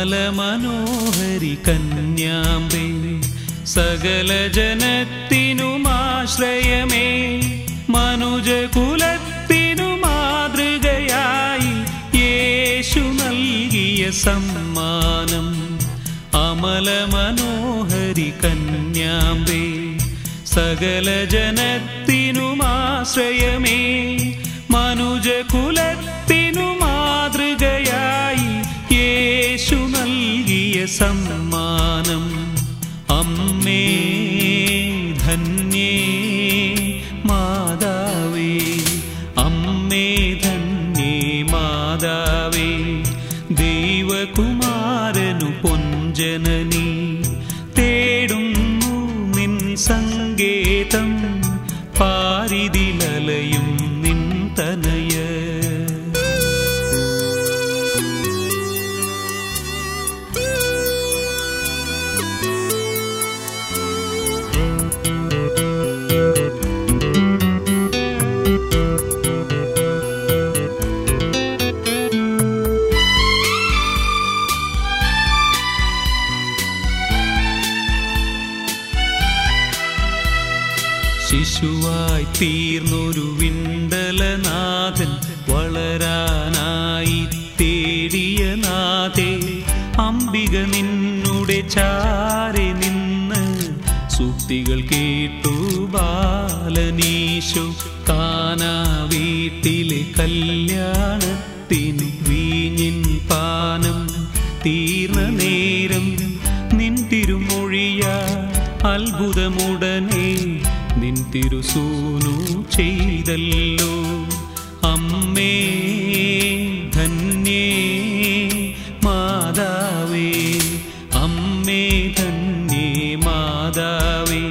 അമല മനോഹരി കന്യാമ്പേ സകല ജനത്തിനുമാശ്രയമേ മനുജകുലത്തിനു മാതൃകയായി യേശു നൽകിയ സമ്മാനം അമല മനോഹരി കന്യാമ്പേ സകല ജനത്തിനുമാശ്രയമേ മനുജകുലത്തിനു മാതൃകയായി യേശു നൽകിയ സമ്മാനം അമ്മേ ധന്യേ മാതാവേ അമ്മേ ധന്യേ മാതാവേ ദൈവകുമാരനു പൊഞ്ചനനി തേടുന്നു നിൻ സങ്കേതം പാരിതിലലയും നിൻ തനയ ശിശുവായി തീർന്നൊരു വിണ്ടലനാഥൻ വളരാനായി തേടിയ നാഥേ അംബിക നിന്നുടെ ചാരെ നിന്ന് സൂക്തികൾ കേട്ടു ബാലനീശോ കാനാ വീട്ടിലെ കല്യാണത്തിന് വീഞ്ഞിൻ പാനം തീർന്ന നേരം നിൻ തിരുമൊഴിയ അത്ഭുതമുടനെ നിൻ തിരുസൂനു ചെയ്തല്ലോ അമ്മേ ധന്യേ മാതാവേ അമ്മേ ധന്യേ മാതാവേ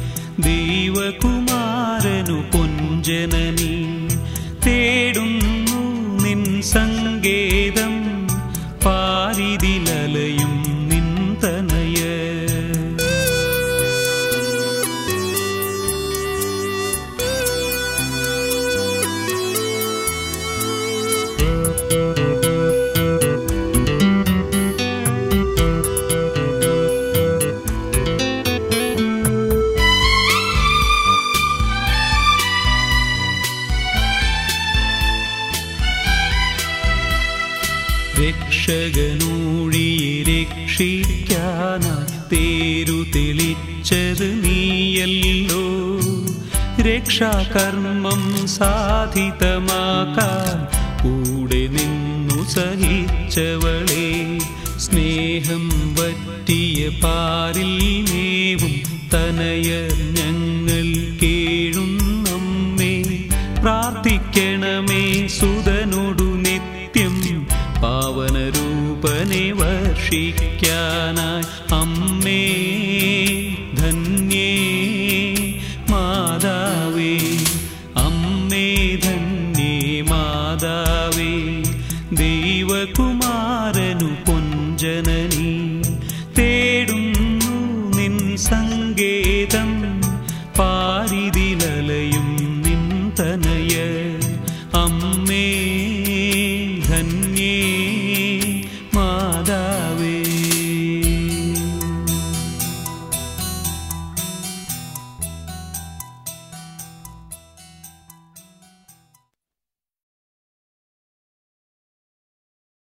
ദൈവകുമാരനു പൊഞ്ചനനി തേടുന്നു നിൻ സങ്കേതം പാരിതിലലയും നിൻ തനയ രക്ഷകനൂഴിയെ രക്ഷിക്കാനായി തേരു തെളിച്ചത് നീയല്ലോ രക്ഷാകർമ്മം സാധിതമാക്കാൻ കൂടെ നിന്നു സഹിച്ചവളെ സ്നേഹം വറ്റിയ പാരിൽ മേവും തനയർ ഞങ്ങൾ കേഴുന്നമ്മേ പ്രാർത്ഥിക്കണമേ സുതനോടു നിത്യം പാവനരൂപനെ വർഷിക്കാനായി അമ്മേ ധന്യേ മാതാവേ അമ്മേ ധന്യേ മാതാവേ ദൈവകുമാരനു പൊഞ്ചനനീ